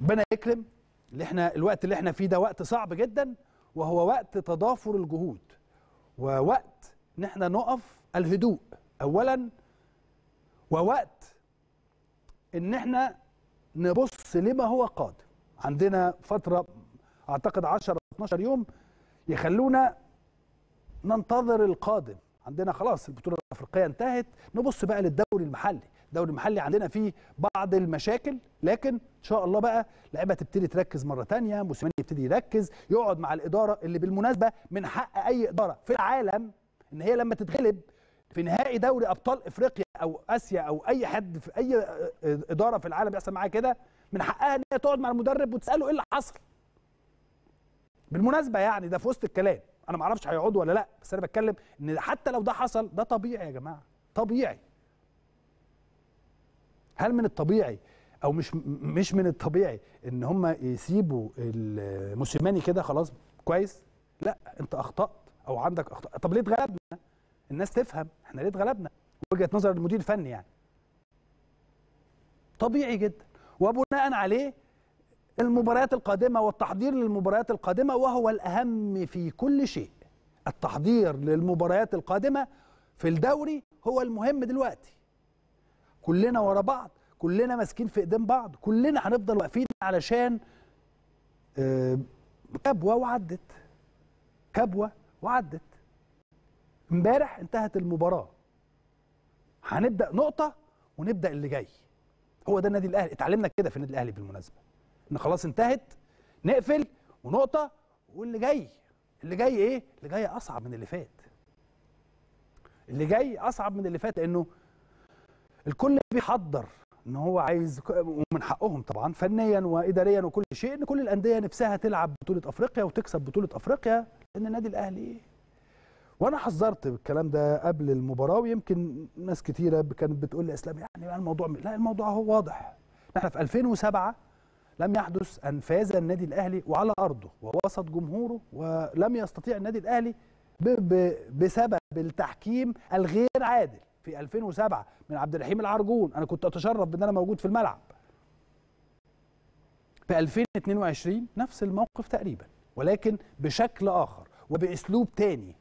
ربنا يكرم اللي احنا الوقت اللي احنا فيه ده وقت صعب جدا وهو وقت تضافر الجهود ووقت ان احنا نقف الهدوء اولا ووقت ان احنا نبص لما هو قادم عندنا فتره اعتقد 10 12 يوم يخلونا ننتظر القادم عندنا خلاص البطوله الافريقيه انتهت نبص بقى للدوري المحلي الدوري المحلي عندنا فيه بعض المشاكل لكن ان شاء الله بقى لعيبه تبتدي تركز مره تانية موسيماني يبتدي يركز يقعد مع الاداره اللي بالمناسبه من حق اي اداره في العالم ان هي لما تتغلب في نهائي دوري ابطال افريقيا او اسيا او اي حد في اي اداره في العالم يحصل معاها كده من حقها ان هي تقعد مع المدرب وتساله ايه اللي حصل بالمناسبه يعني ده في وسط الكلام انا ما اعرفش هيقعدوا ولا لا بس انا بتكلم ان حتى لو ده حصل ده طبيعي يا جماعه طبيعي هل من الطبيعي او مش مش من الطبيعي ان هم يسيبوا الموسيماني كده خلاص كويس لا انت اخطات او عندك اخطاء طب ليه اتغلبنا الناس تفهم احنا ليه اتغلبنا وجهه نظر المدير الفني يعني طبيعي جدا وبناء عليه المباريات القادمه والتحضير للمباريات القادمه وهو الاهم في كل شيء التحضير للمباريات القادمه في الدوري هو المهم دلوقتي كلنا ورا بعض كلنا ماسكين في ايدين بعض كلنا هنفضل واقفين علشان كبوه وعدت كبوه وعدت امبارح انتهت المباراه هنبدا نقطه ونبدا اللي جاي هو ده النادي الاهلي اتعلمنا كده في النادي الاهلي بالمناسبه ان خلاص انتهت نقفل ونقطه واللي جاي اللي جاي ايه اللي جاي اصعب من اللي فات اللي جاي اصعب من اللي فات لانه الكل بيحضر ان هو عايز ومن حقهم طبعا فنيا واداريا وكل شيء ان كل الانديه نفسها تلعب بطوله افريقيا وتكسب بطوله افريقيا لان النادي الاهلي وانا حذرت بالكلام ده قبل المباراه ويمكن ناس كتيره كانت بتقول لي اسلام يعني الموضوع لا الموضوع هو واضح احنا في 2007 لم يحدث ان فاز النادي الاهلي وعلى ارضه ووسط جمهوره ولم يستطيع النادي الاهلي ب ب بسبب التحكيم الغير عادل في 2007 من عبد الرحيم العرجون انا كنت اتشرف بان انا موجود في الملعب في 2022 نفس الموقف تقريبا ولكن بشكل اخر وباسلوب تاني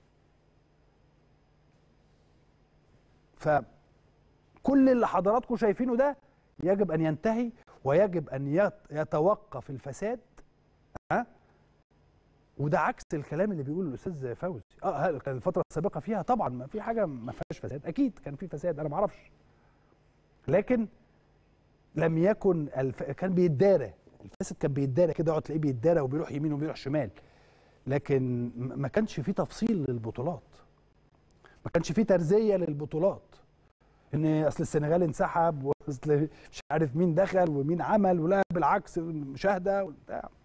فكل اللي حضراتكم شايفينه ده يجب ان ينتهي ويجب ان يتوقف الفساد ها وده عكس الكلام اللي بيقوله الاستاذ فوزي اه كان الفتره السابقه فيها طبعا ما في حاجه ما فيهاش فساد اكيد كان في فساد انا ما اعرفش لكن لم يكن الف... كان بيتدارى الفاسد كان بيتدارى كده يقعد تلاقيه بيتدارى وبيروح يمين وبيروح شمال لكن ما كانش في تفصيل للبطولات ما كانش في ترزيه للبطولات ان اصل السنغال انسحب واصل مش عارف مين دخل ومين عمل ولا بالعكس مشاهده وبتاع